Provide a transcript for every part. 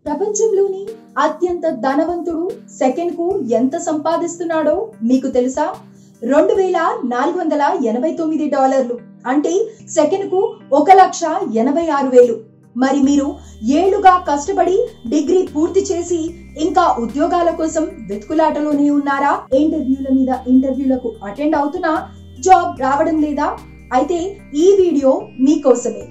ప్రపంచంలోని అత్యంత ధనవంతుడు సెకండ్ కు ఎంత సంపాదిస్తున్నాడో మీకు తెలుసా రెండు వేల నాలుగు వందల ఎనభై తొమ్మిది డాలర్లు అంటే సెకండ్ కు ఒక లక్ష ఎనభై ఆరు వేలు మరి మీరు ఏళ్లుగా కష్టపడి డిగ్రీ పూర్తి చేసి ఇంకా ఉద్యోగాల కోసం వెతుకులాటలోనే ఉన్నారా ఇంటర్వ్యూల మీద ఇంటర్వ్యూలకు అటెండ్ అవుతున్నా జాబ్ రావడం లేదా అయితే ఈ వీడియో మీకోసమే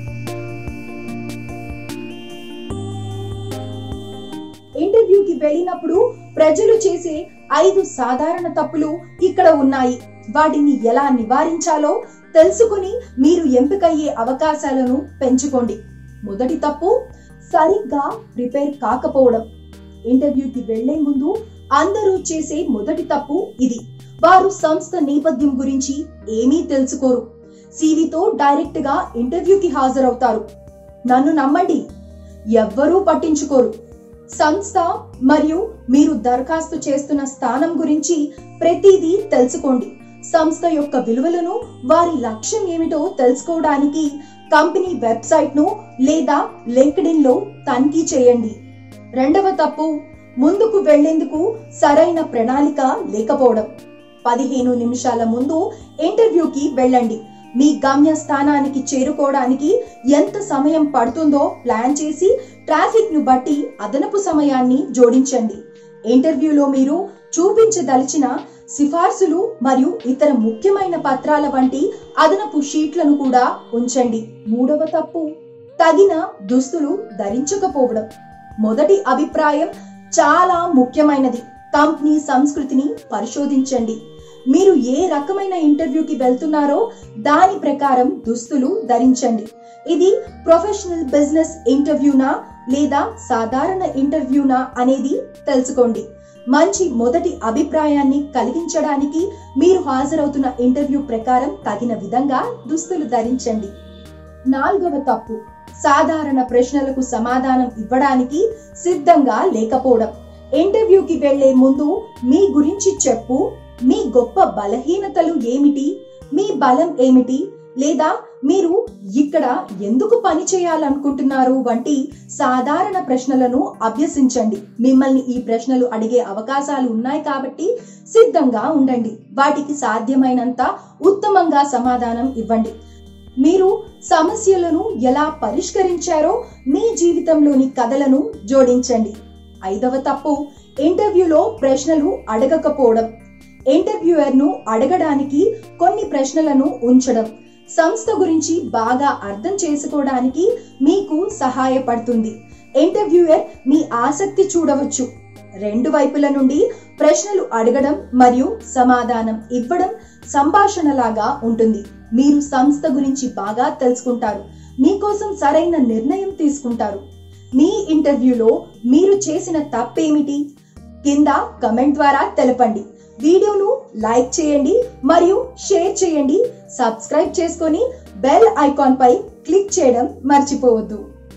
ఇంటర్వ్యూకి వెళ్ళినప్పుడు ప్రజలు చేసే ఐదు సాధారణ తప్పులు ఇక్కడ ఉన్నాయి వాటిని ఎలా నివారించాలో తెలుసుకుని మీరు ఎంపికయ్యే అవకాశాలను పెంచుకోండి మొదటి తప్పు సరిగ్గా ప్రిపేర్ కాకపోవడం ఇంటర్వ్యూకి వెళ్లే ముందు అందరూ చేసే మొదటి తప్పు ఇది వారు సంస్థ నేపథ్యం గురించి ఏమీ తెలుసుకోరు సివితో డైరెక్ట్ గా ఇంటర్వ్యూకి హాజరవుతారు నన్ను నమ్మండి ఎవ్వరూ పట్టించుకోరు సంస్థ మరియు మీరు దరఖాస్తు చేస్తున్న స్థానం గురించి ప్రతిదీ తెలుసుకోండి సంస్థ యొక్క విలువలను వారి లక్ష్యం ఏమిటో తెలుసుకోవడానికి కంపెనీ వెబ్సైట్ ను లేదా లింక్డ్ఇన్ లో తనిఖీ చేయండి రెండవ తప్పు ముందుకు వెళ్లేందుకు సరైన ప్రణాళిక లేకపోవడం పదిహేను నిమిషాల ముందు ఇంటర్వ్యూకి వెళ్ళండి మీ గమ్య స్థానానికి చేరుకోవడానికి ఎంత సమయం పడుతుందో ప్లాన్ చేసి ట్రాఫిక్ ను బట్టి అదనపు సమయాన్ని జోడించండి ఇంటర్వ్యూలో మీరు చూపించదలిచిన సిఫార్సులు మరియు ఇతర ముఖ్యమైన పత్రాల వంటి అదనపు షీట్లను కూడా ఉంచండి మూడవ తప్పు తగిన దుస్తులు ధరించకపోవడం మొదటి అభిప్రాయం చాలా ముఖ్యమైనది కంపెనీ సంస్కృతిని పరిశోధించండి మీరు ఏ రకమైన ఇంటర్వ్యూకి వెళ్తున్నారో దాని ప్రకారం దుస్తులు ధరించండి ఇది ప్రొఫెషనల్ బిజినెస్ ఇంటర్వ్యూనా లేదా సాధారణ ఇంటర్వ్యూనా అనేది తెలుసుకోండి మంచి మొదటి అభిప్రాయాన్ని కలిగించడానికి మీరు హాజరవుతున్న ఇంటర్వ్యూ ప్రకారం తగిన విధంగా దుస్తులు ధరించండి నాలుగవ తప్పు సాధారణ ప్రశ్నలకు సమాధానం ఇవ్వడానికి సిద్ధంగా లేకపోవడం ఇంటర్వ్యూకి వెళ్లే ముందు మీ గురించి చెప్పు మీ గొప్ప బలహీనతలు ఏమిటి మీ బలం ఏమిటి లేదా మీరు ఇక్కడ ఎందుకు పని చేయాలనుకుంటున్నారు వంటి సాధారణ ప్రశ్నలను అభ్యసించండి మిమ్మల్ని ఈ ప్రశ్నలు అడిగే అవకాశాలు ఉన్నాయి కాబట్టి సిద్ధంగా ఉండండి వాటికి సాధ్యమైనంత ఉత్తమంగా సమాధానం ఇవ్వండి మీరు సమస్యలను ఎలా పరిష్కరించారో మీ జీవితంలోని కథలను జోడించండి ఐదవ తప్పు ఇంటర్వ్యూలో ప్రశ్నలు అడగకపోవడం ఇంటర్వ్యూయర్ ను అడగడానికి కొన్ని ప్రశ్నలను ఉంచడం సంస్థ గురించి బాగా అర్థం చేసుకోవడానికి మీకు సహాయపడుతుంది ఇంటర్వ్యూయర్ మీ ఆసక్తి చూడవచ్చు రెండు వైపుల నుండి ప్రశ్నలు అడగడం మరియు సమాధానం ఇవ్వడం సంభాషణలాగా ఉంటుంది మీరు సంస్థ గురించి బాగా తెలుసుకుంటారు మీకోసం సరైన నిర్ణయం తీసుకుంటారు మీ ఇంటర్వ్యూలో మీరు చేసిన తప్పేమిటి కింద కమెంట్ ద్వారా తెలపండి వీడియోను లైక్ చేయండి మరియు షేర్ చేయండి సబ్స్క్రైబ్ చేసుకొని బెల్ ఐకాన్ పై క్లిక్ చేయడం మర్చిపోవద్దు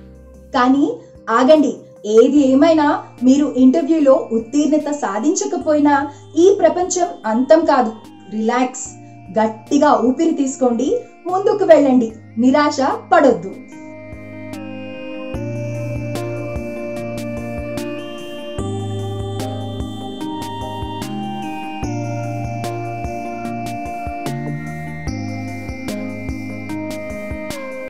కానీ ఆగండి ఏది ఏమైనా మీరు ఇంటర్వ్యూలో ఉత్తీర్ణత సాధించకపోయినా ఈ ప్రపంచం అంతం కాదు రిలాక్స్ గట్టిగా ఊపిరి తీసుకోండి ముందుకు వెళ్ళండి నిరాశ పడొద్దు